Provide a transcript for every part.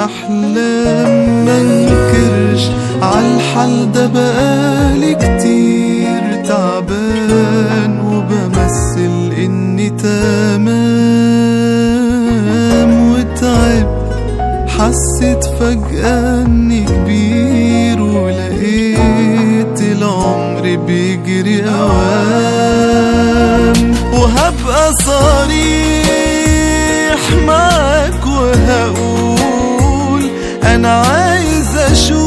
الأحلام منكرش عالحال ده بقالي كتير تعبان وبمثل إني تمام وتعبت حسيت فجأة إني كبير ولقيت العمر بيجري أوام وهبقى صريح معاك وهقول أنا عايز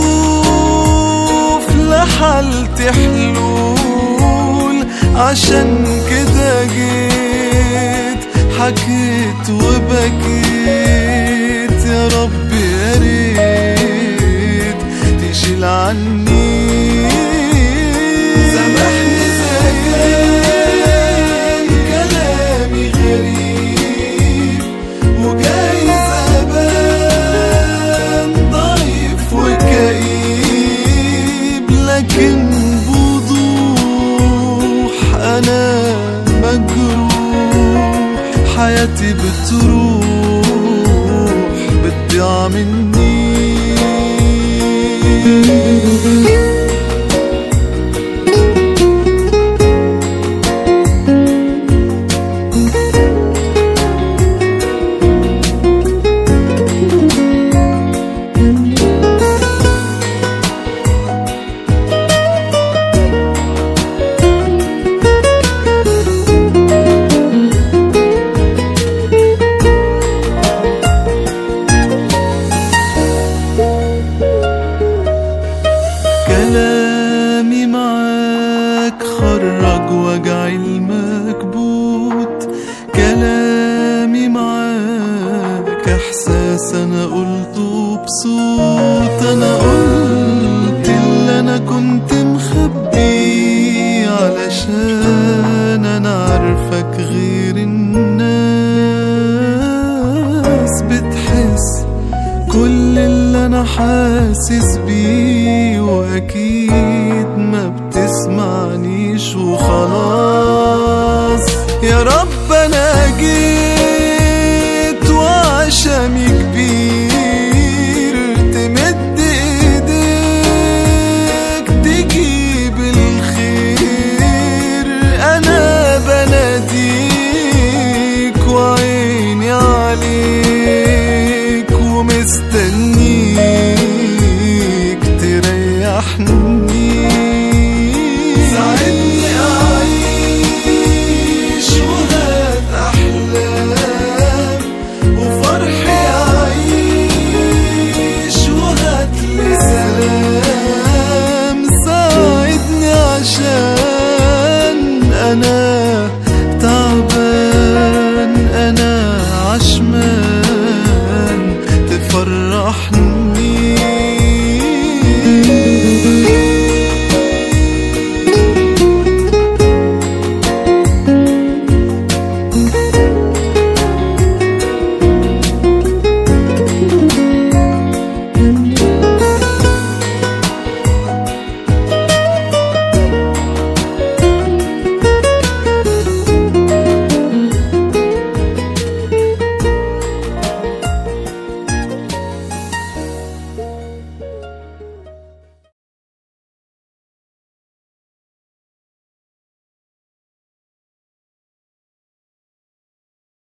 أشوف لحالتي حلول عشان كده جيت حكيت وبكيت يا رب يا ريت تشيل عني سامحني إذا كان كلامي غريب وجايز أبان ضعيف وكئيب لكن بوضوح أنا مجروح حياتي بتروح بتضيع مني كلامي معاك خرج وجعي المكبوت كلامي معاك احساس انا قلته بصوت انا قلت اللي انا كنت مخبيه علشان انا عارفك غير الناس بتحس كل اللي انا حاسس بيه واكيد ما بتسمعنيش وخلاص